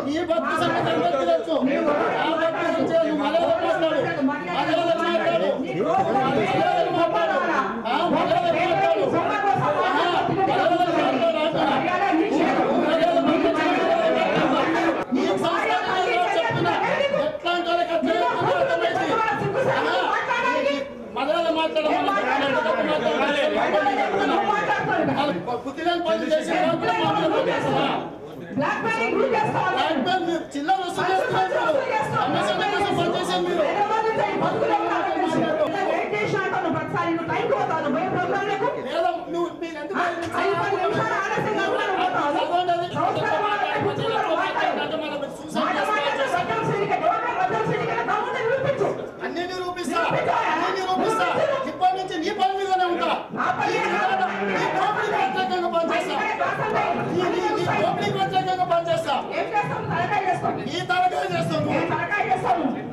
నీ భక్తి సంగతి అందరికీ తెలుసు ఆ భక్తి గురించి నువ్వు మర్యాద మాట్లాడు మర్యాద మాట్లాడు మర్యాద మాట్లాడు ఆ, మర్యాద మాట్లాడు ఆ, మర్యాద మాట్లాడు అంటున్నా. మర్యాద మాట్లాడు. నీ సంస్కారం ఏదో చెప్తున్నా. ఎట్లాంటి వాళ్ళకి అర్థం అవుతుందో అర్థమైంది. ఆహా. మర్యాద మాట్లాడు బుద్ధిలేని పనులు చేసే వాళ్ళు మాట్లాడుతున్నా బ్లాక్ మెయిల్ గ్రూప్ చేస్తావా? బ్లాక్ మెయిల్ చిల్లర వసూలు చేస్తున్నారు సమస్య కోసం పనిచేసారు మీరు లేదా నువ్వు మీరు ఎందుకు అన్ని నిరూపిస్తా అన్ని నిరూపిస్తా ఇప్పటి నుంచి నీ పని మీదనే ఉంటా నీ నీ దోపిడీకి వ్యతిరేకంగా పనిచేస్తా నీ నీ నీ దోపిడీకి వ్యతిరేకంగా పనిచేస్తా నీ తలకాయ చేస్తావు నువ్వు.